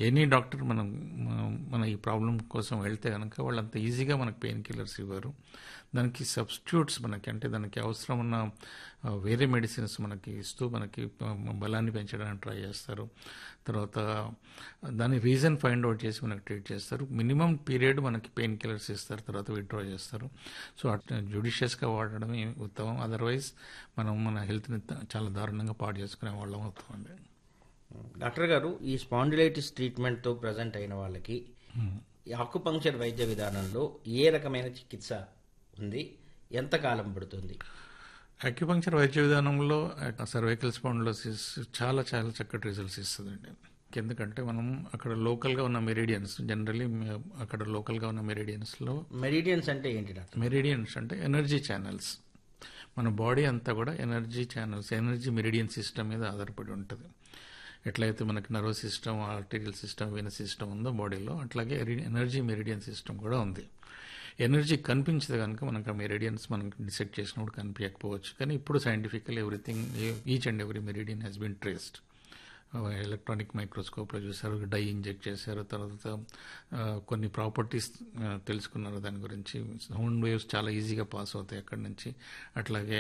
Any doctor మనం మ- మన ఈ ప్రాబ్లం కోసం వెళ్తే కనుక వాళ్ళు అంత ఈజీగా మనకు పెయిన్ కిల్లర్స్ ఇవ్వరు దానికి సబ్స్టిట్యూట్స్ మనకి అంటే దానికి అవసరం ఉన్న ఆ, వేరే మెడిసిన్స్ మనకి ఇస్తూ మనకి ప- బలాన్ని పెంచడానికి ట్రై చేస్తారు తర్వాత దాని రీజన్ ఫైండ్ అవుట్ చేసి మనకి ట్రీట్ చేస్తారు మినిమం పీరియడ్ మనకి పెయిన్ కిల్లర్స్ ఇస్తారు తర్వాత విత్డ్రా చేస్తారు సో అట్లా జుడిషియస్గా వాడడమే ఉత్తమం అదర్వైజ్ మనం మన హెల్త్ని చాలా దారుణంగా పాడు చేసుకునే వాళ్ళం అవుతామండి డాక్టర్ గారు ఈ స్పాండిలైటిస్ ట్రీట్మెంట్తో ప్రజెంట్ అయిన వాళ్ళకి ఈ ఆకుపంక్చర్ వైద్య విధానంలో ఏ రకమైన చికిత్స ఉంది ఎంత కాలం పడుతుంది అక్యుపంక్చర్ వైద్య విధానంలో సర్వైకల్ స్పాండ్లోసిస్ చాలా చాలా చక్కటి రిజల్ట్స్ ఇస్తుందండి ఎందుకంటే మనం అక్కడ లోకల్గా ఉన్న మెరిడియన్స్ జనరలీ అక్కడ లోకల్గా ఉన్న మెరిడియన్స్లో మెరిడియన్స్ అంటే ఏంటి డాక్టర్ మెరిడియన్స్ అంటే ఎనర్జీ ఛానల్స్ మన బాడీ అంతా కూడా energy channels energy meridian system మీద ఆధారపడి ఉంటుంది ఎట్లయితే మనకి nervous system arterial system venous system ఉందో బాడీలో అట్లాగే ఎనర్జీ మెరిడియన్ సిస్టమ్ కూడా ఉంది ఎనర్జీ కనిపించదు కనుక మనకు ఆ మెరిడియన్స్ మనకి డిసెక్ట్ చేసినప్పుడు కనిపించకపోవచ్చు కానీ ఇప్పుడు scientifically everything each and every meridian has been traced electronic మైక్రోస్కోప్లో చూశారు డై ఇంజెక్ట్ చేశారు తర్వాత ఆ, కొన్ని ప్రాపర్టీస్ తెలుసుకున్నారు దాని గురించి సౌండ్ వేవ్స్ చాలా ఈజీగా పాస్ అవుతాయి అక్కడి నుంచి అట్లాగే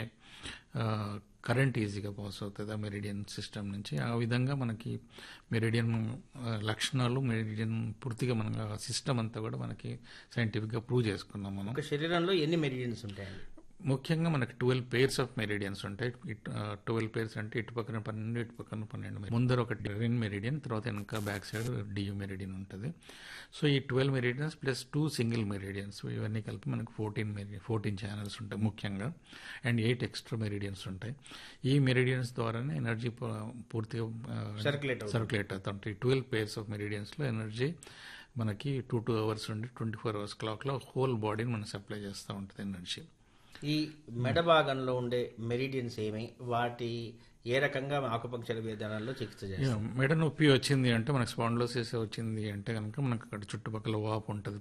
కరెంట్ ఈజీగా పాస్ అవుతుంది ఆ మెరిడియన్ సిస్టమ్ నుంచి ఆ విధంగా మనకి మెరిడియన్ ఆ, లక్షణాలు మెరిడియన్ పూర్తిగా మనం ఆ సిస్టమ్ అంతా కూడా మనకి సైంటిఫిక్గా ప్రూవ్ చేసుకున్నాం మనం ఒక శరీరంలో ఎన్ని మెరిడియన్స్ ఉంటాయండి ముఖ్యంగా మనకి ట్వెల్వ్ పేర్స్ ఆఫ్ మెరిడియన్స్ ఉంటాయి ట్వెల్వ్ పేర్స్ అంటే ఇటు పక్కన పన్నెండు ఇటు పక్కన పన్నెండు ముందర ఒక రెన్ మెరిడియన్ తర్వాత వెనక బ్యాక్ సైడ్ డియు మెరిడియన్ ఉంటుంది సో ఈ twelve meridians plus two single meridians ఇవన్నీ కలిపి మనకు ఫోర్టీన్ మెరిడియన్ ఫోర్టీన్ ఛానల్స్ ఉంటాయి ముఖ్యంగా అండ్ ఎయిట్ ఎక్స్ట్రా మెరిడియన్స్ ఉంటాయి ఈ మెరిడియన్స్ ద్వారానే ఎనర్జీ పూర్తిగా Circulate అవుతుంది. సర్క్యులేట్ అవుతుంటాయి ట్వెల్వ్ పేర్స్ ఆఫ్ మెరిడియన్స్లో ఎనర్జీ మనకి టూ టూ అవర్స్ నుండి ట్వంటీ ఫోర్ అవర్స్ క్లాక్లో హోల్ బాడీని మనం సప్లై చేస్తూ ఉంటుంది ఎనర్జీ ఈ మెడ భాగంలో ఉండే మెరిడియన్స్ ఏమి వాటి ఏ రకంగా ఆకుపంక్చర్ విధానాల్లో చికిత్స చేస్తారు యా, మెడ నొప్పి వచ్చింది అంటే మనకు స్పాండ్లోసిస్ వచ్చింది అంటే కనుక మనకు అక్కడ చుట్టుపక్కల వాపు ఉంటుంది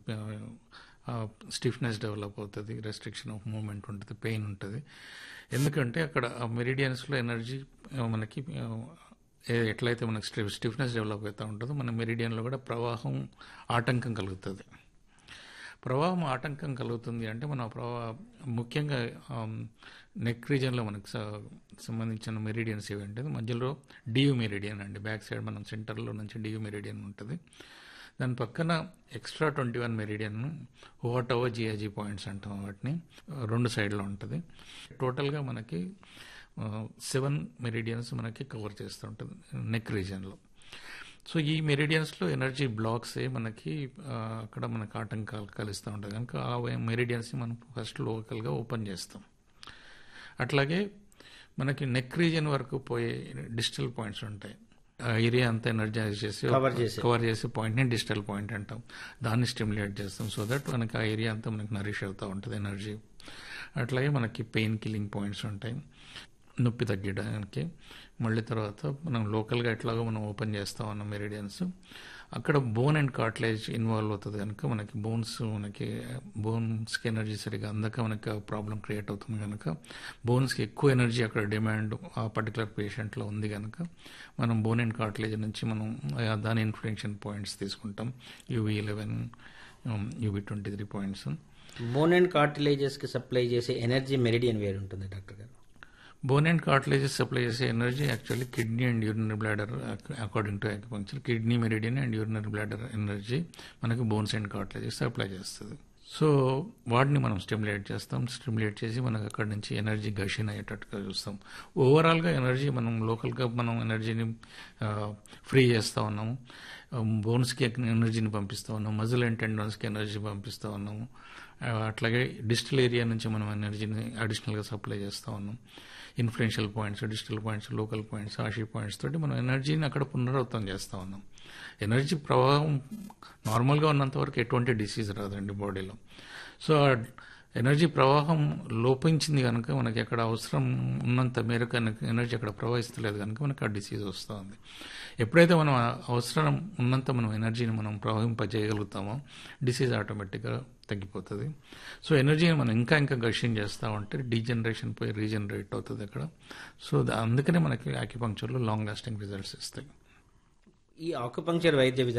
స్టిఫ్నెస్ డెవలప్ అవుతుంది రెస్ట్రిక్షన్ ఆఫ్ మూమెంట్ ఉంటుంది పెయిన్ ఉంటుంది ఎందుకంటే అక్కడ ఆ మెరిడియన్స్లో ఎనర్జీ మనకి ఆ, ఏ- ఎట్లయితే మనకి స్టిఫ్ స్టిఫ్నెస్ డెవలప్ అవుతూ ఉంటుందో మన మెరిడియన్లో కూడా ప్రవాహం ఆటంకం కలుగుతుంది ప్రవాహం ఆటంకం కలుగుతుంది అంటే మన ప్రవాహ ముఖ్యంగా నెక్ రీజన్లో మనకు స- సంబంధించిన మెరిడియన్స్ ఏవంటే మధ్యలో డియు మెరిడియన్ అండి బ్యాక్ సైడ్ మనం సెంటర్లో నుంచి డియు మెరిడియన్ ఉంటుంది దాని పక్కన ఎక్స్ట్రా ట్వంటీ వన్ మెరిడియన్ ఓవటోవో జియాజీ పాయింట్స్ అంటాం వాటిని రెండు సైడ్లో ఉంటుంది టోటల్గా మనకి సెవెన్ మెరిడియన్స్ మనకి కవర్ చేస్తూ ఉంటుంది నెక్ రీజన్లో సో ఈ మెరిడియన్స్లో ఎనర్జీ బ్లాక్స్ మనకి ఆ, అక్కడ మనకు ఆటంకాలు కలిస్తూ ఉంటుంది కనుక ఆ మెరిడియన్స్ని మనం ఫస్ట్ లోకల్గా ఓపెన్ చేస్తాం అట్లాగే మనకి నెక్ రీజన్ వరకు పోయే డిజిటల్ పాయింట్స్ ఉంటాయి ఆ ఏరియా అంతా ఎనర్జైజ్ చేసి Cover చేసే. కవర్ చేసే పాయింట్ని డిజిటల్ పాయింట్ అంటాం దాన్ని స్టిమ్యులేట్ చేస్తాం సో దట్ మనకి ఆ ఏరియా అంతా మనకి నరిష్ అవుతూ ఉంటుంది ఎనర్జీ అట్లాగే మనకి పెయిన్ కిల్లింగ్ పాయింట్స్ ఉంటాయి నొప్పి తగ్గడానికి మళ్ళీ తర్వాత మనం లోకల్గా ఎట్లాగో మనం ఓపెన్ చేస్తా ఉన్నాం మెరిడియన్స్ అక్కడ బోన్ అండ్ కార్ట్లేజ్ ఇన్వాల్వ్ అవుతుంది కనుక మనకి బోన్స్ మనకి బోన్స్కి ఎనర్జీ సరిగా అందక మనకి ప్రాబ్లం క్రియేట్ అవుతుంది కనుక బోన్స్కి ఎక్కువ ఎనర్జీ అక్కడ డిమాండ్ ఆ పర్టికులర్ పేషెంట్లో ఉంది కనుక మనం బోన్ అండ్ కార్ట్లేజ్ నుంచి మనం ఆ దాని ఇన్ఫ్లెక్షన్ పాయింట్స్ తీసుకుంటాం UV eleven UV twenty three points bone and cartilages కి సప్లై చేసే ఎనర్జీ మెరిడియన్ వేరు ఉంటుంది డాక్టర్ గారు బోన్ అండ్ కార్టిలేజెస్ సప్లై చేసే energy actually kidney and urinary bladder according to acupuncture kidney meridian and urinary bladder energy మనకు bones and cartilages supply చేస్తుంది so వాటిని మనం స్టిమ్యులేట్ చేస్తాం స్టిమ్యులేట్ చేసి మనకు అక్కడి నుంచి ఎనర్జీ గషన్ అయ్యేటట్టుగా చూస్తాం ఓవరాల్గా ఎనర్జీ మనం లోకల్గా మనం ఎనర్జీని ఫ్రీ చేస్తూ ఉన్నాము బోన్స్కి ఎనర్జీని పంపిస్తూ ఉన్నాం మజిల్ అండ్ టెండన్స్కి ఎనర్జీ పంపిస్తూ ఉన్నాము ఆ, అట్లాగే డిజిటల్ ఏరియా నుంచి మనం ఎనర్జీని అడిషనల్గా సప్లై చేస్తూ ఉన్నాం influential points digital points local points Ashi points తోటి మనం ఎనర్జీని అక్కడ పునరావృతం చేస్తూ ఉన్నాం ఎనర్జీ ప్రవాహం నార్మల్గా ఉన్నంత వరకు ఎటువంటి డిసీజ్ రాదండి బాడీలో సో ఆ ఎనర్జీ ప్రవాహం లోపించింది కనుక మనకి ఎక్కడ అవసరం ఉన్నంత మేరకు కనుక ఎనర్జీ అక్కడ ప్రవహిస్తలేదు కనుక మనకు ఆ డిసీజ్ వస్తుంది ఎప్పుడైతే మనం ఆ అవసరం ఉన్నంత మనం ఎనర్జీని మనం ప్రవహింపజేయగలుగుతామో డిసీజ్ ఆటోమేటిక్గా తగ్గిపోతుంది సో ఎనర్జీని మనం ఇంకా ఇంకా గషన్ చేస్తూ ఉంటే డీజనరేషన్ పోయి రీజనరేట్ అవుతుంది అక్కడ సో దా- అందుకనే మనకి ఆక్యుపంక్చర్లో లాంగ్ లాస్టింగ్ రిజల్ట్స్ ఇస్తాయి ఈ ఆకుపంక్చర్ వైద్య విధానం